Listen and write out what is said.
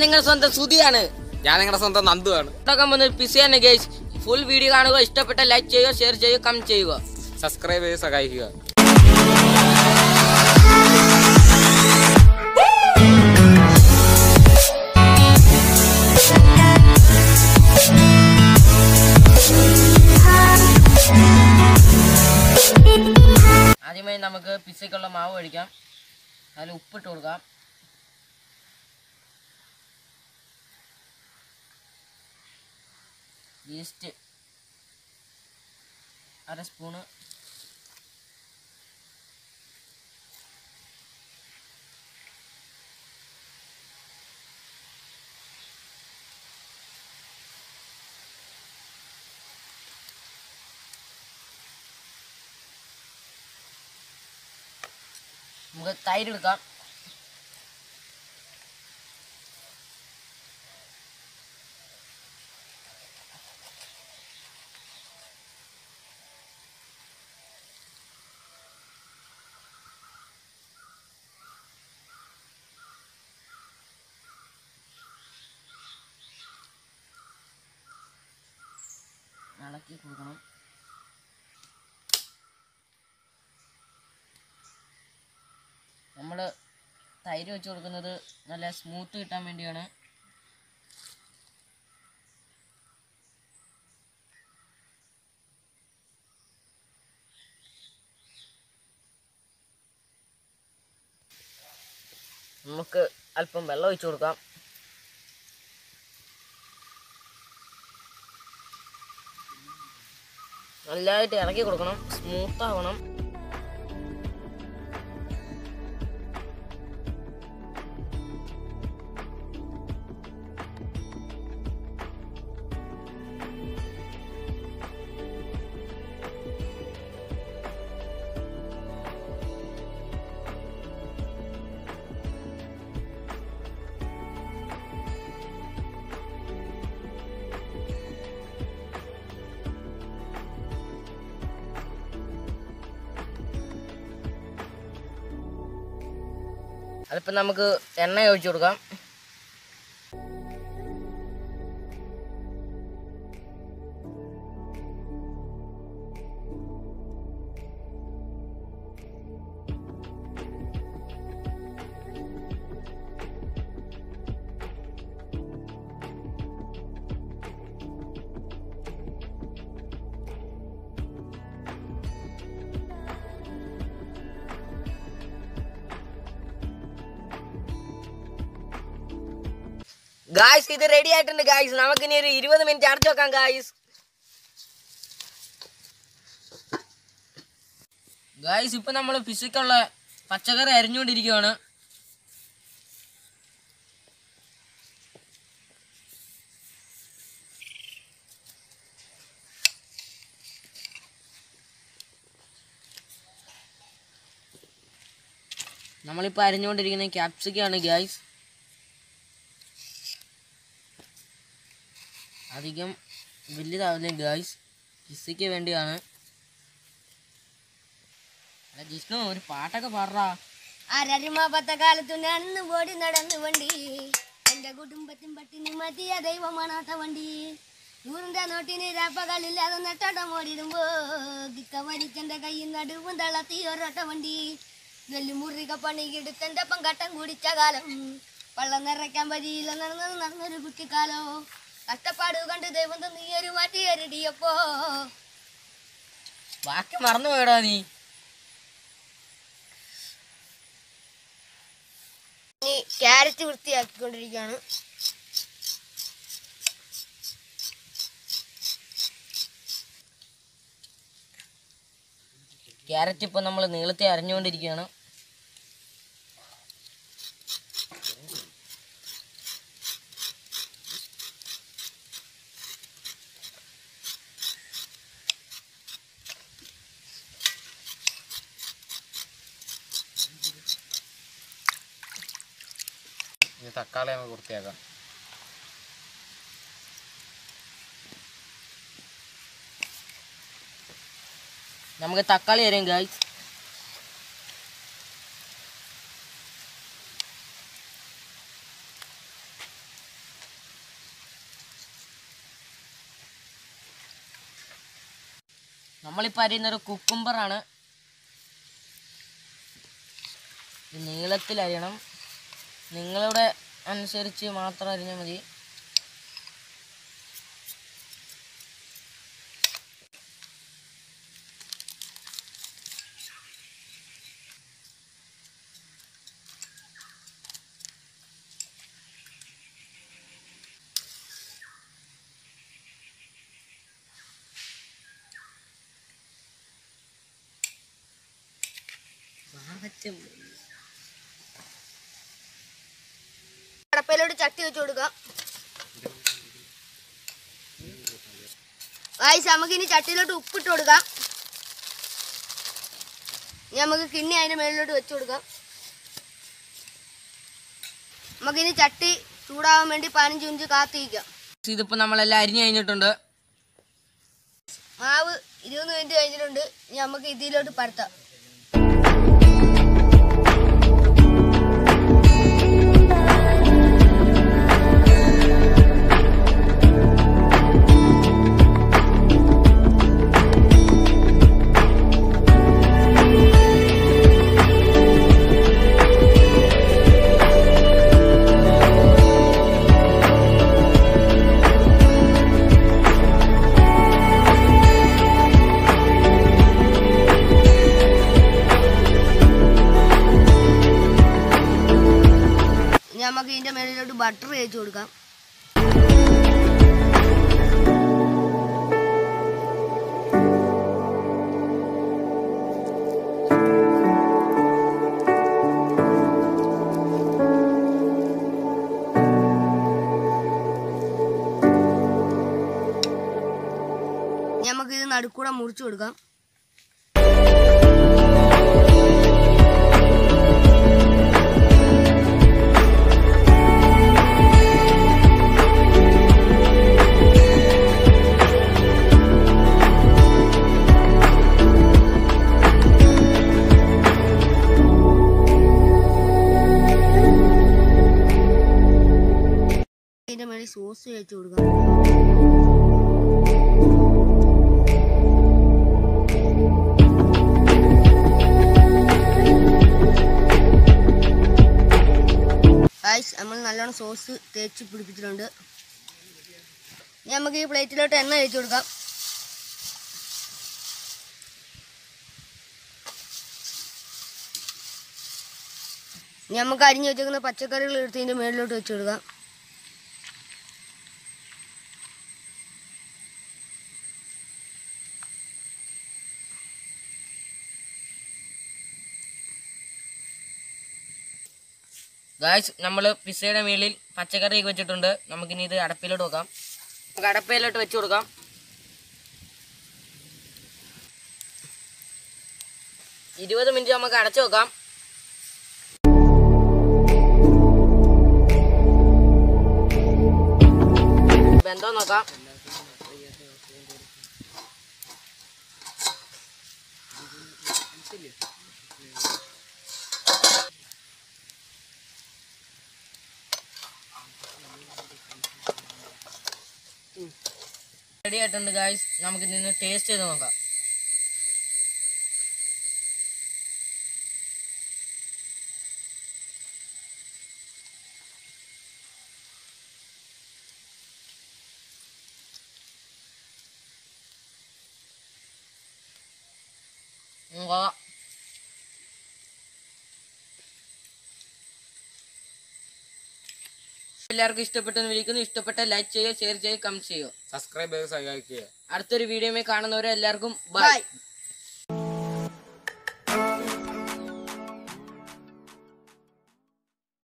നിങ്ങളുടെ സ്വന്തം സുതിയാണ് ഞാൻ നിങ്ങളുടെ സ്വന്തം നന്ദുവാണ് തുടക്കം വന്ന് പിസിയാണ് ഗൈസ് ഫുൾ വീഡിയോ കാണുക ഇഷ്ടപ്പെട്ട ലൈക്ക് ചെയ്യുക ഷെയർ ചെയ്യുക കമന്റ് ചെയ്യുക സബ്സ്ക്രൈബ് ചെയ്ത് സഹായിക്കുക ആദ്യമായി നമുക്ക് പിസയ്ക്കുള്ള മാവ് കഴിക്കാം അതിൽ ഉപ്പിട്ട് കൊടുക്കാം ഈസ്റ്റ് അര സ്പൂണ് നമുക്ക് തൈര് എടുക്കാം ഇളക്കി കൊടുക്കണം നമ്മൾ തൈര് വെച്ച് കൊടുക്കുന്നത് നല്ല സ്മൂത്ത് കിട്ടാൻ വേണ്ടിയാണ് നമുക്ക് അല്പം വെള്ളം ഒഴിച്ചു കൊടുക്കാം നല്ലതായിട്ട് ഇളക്കി കൊടുക്കണം സ്മൂത്ത് ആവണം അതിപ്പോൾ നമുക്ക് എണ്ണ ഒഴിച്ചു കൊടുക്കാം ഗായ്സ് ഇത് റെഡി ആയിട്ടുണ്ട് ഗായ്സ് നമുക്ക് ഇനി ഒരു ഇരുപത് മിനിറ്റ് അടച്ചു വെക്കാം ഗായ്സ് ഗായ്സ് ഇപ്പൊ നമ്മൾ ഫിസിക്കുള്ള പച്ചക്കറി അരിഞ്ഞുകൊണ്ടിരിക്കുകയാണ് നമ്മളിപ്പോൾ അരിഞ്ഞുകൊണ്ടിരിക്കുന്ന ക്യാപ്സിക്കാണ് ഗായ്സ് അധികം വലുതാവില്ല ഗായ്സ് ജിസ്സിക്ക് വേണ്ടിയാണ് അല്ല ജിഷ്ണു ഒരു പാട്ടൊക്കെ പാടാ അരരുമാപത്ത കാലത്തു നടന്നു ഓടി നടന്നു വണ്ടി എന്റെ കുടുംബത്തിൻ പട്ടിണി മതിയ ദൈവമാണാത്ത വണ്ടി നൂറിന്റെ നോട്ടിന് രാപ്പകലില്ലാതെ നെട്ടോട്ടം ഓടിടുമ്പോ കിക്ക വലിച്ചെന്റെ കയ്യിൽ നടുവും തളർത്തി ഒരൊട്ട വണ്ടി നെല്ലുമുറിക പണിയെടുത്തെന്റെ പങ്കട്ടം കുടിച്ച കാലം വെള്ളം നിറയ്ക്കാൻ വരിയില്ല നടന്നത് നടന്നൊരു കുട്ടിക്കാലോ കഷ്ടപ്പാട് കണ്ട് ദൈവം നീ ഒരു മാറ്റി എരടിയപ്പോ ബാക്കി മറന്നു പോയടാ നീ ഇനി ക്യാരറ്റ് വൃത്തിയാക്കിക്കൊണ്ടിരിക്കുകയാണ് ക്യാരറ്റ് ഇപ്പൊ നമ്മൾ നീളത്തെ അരിഞ്ഞുകൊണ്ടിരിക്കുകയാണ് ഇനി തക്കാളി നമുക്ക് വൃത്തിയാക്കാം നമുക്ക് തക്കാളി അരിയും ഗായ്സ് നമ്മളിപ്പോൾ അരിയുന്നൊരു കുക്കുംബറാണ് ഇത് നീളത്തിൽ അരിയണം നിങ്ങളുടെ അനുസരിച്ച് മാത്രം അരിഞ്ഞാൽ മതി കടപ്പയിലോട്ട് ചട്ടി വെച്ച് കൊടുക്കാം ഗായ്സ് നമുക്ക് ഇനി ചട്ടിയിലോട്ട് ഉപ്പിട്ട് കൊടുക്കാം ഇനി നമുക്ക് കിണ്ണി അതിന്റെ മേളിലോട്ട് വെച്ച് കൊടുക്കാം നമുക്കിനി ചട്ടി ചൂടാവാൻ വേണ്ടി പതിനഞ്ച് മിനിറ്റ് കാത്തിരിക്കാം ഇതിപ്പോൾ നമ്മളെല്ലാം അരിഞ്ഞു കഴിഞ്ഞിട്ടുണ്ട് മാവ് ഇരുപത് മിനിറ്റ് കഴിഞ്ഞിട്ടുണ്ട് ഇനി നമുക്ക് ഇതിലോട്ട് പരത്താം ഇനി നമുക്ക് ഇതിന്റെ മേളിലോട്ട് ബട്ടർ തേച്ച് കൊടുക്കാം ഇനി നമുക്ക് ഇത് നടുക്കൂടെ മുറിച്ചു കൊടുക്കാം ഇതിന്റെ മേളിൽ സോസ് തേച്ച് കൊടുക്കാം ഗായ്സ് നമ്മൾ നല്ലോണം സോസ് തേച്ച് പിടിപ്പിച്ചിട്ടുണ്ട് ഇനി നമുക്ക് ഈ പ്ലേറ്റിലോട്ട് എണ്ണ തേച്ച് കൊടുക്കാം ഇനി നമുക്ക് അരിഞ്ഞു വെച്ചേക്കുന്ന പച്ചക്കറികൾ എടുത്ത് ഇതിന്റെ മേളിലോട്ട് വെച്ച് കൊടുക്കാം ഗായ്സ് നമ്മൾ പിസയുടെ മേളിൽ പച്ചക്കറി ഒക്കെ വെച്ചിട്ടുണ്ട് നമുക്കിനി ഇത് അടപ്പിലോട്ട് വെക്കാം നമുക്ക് അടപ്പയിലോട്ട് വെച്ച് കൊടുക്കാം ഇരുപത് മിനിറ്റ് നമുക്ക് അടച്ചു വെക്കാം ബന്ധം നോക്കാം റെഡി ആയിട്ടുണ്ട് ഗായ്സ് നമുക്ക് ഇതിന് ടേസ്റ്റ് ചെയ്ത് നോക്കാം നോക്കാം എല്ലാവർക്കും ഇഷ്ടപ്പെട്ടെന്ന് വിളിക്കുന്നു ഇഷ്ടപ്പെട്ട ലൈക്ക് ചെയ്യുക ഷെയർ ചെയ്യുക കമന്റ് ചെയ്യുക സബ്സ്ക്രൈബ് ചെയ്ത് സഹായിക്കുക അടുത്തൊരു വീഡിയോയിൽ കാണുന്നവരെ എല്ലാവർക്കും ബൈ ബൈ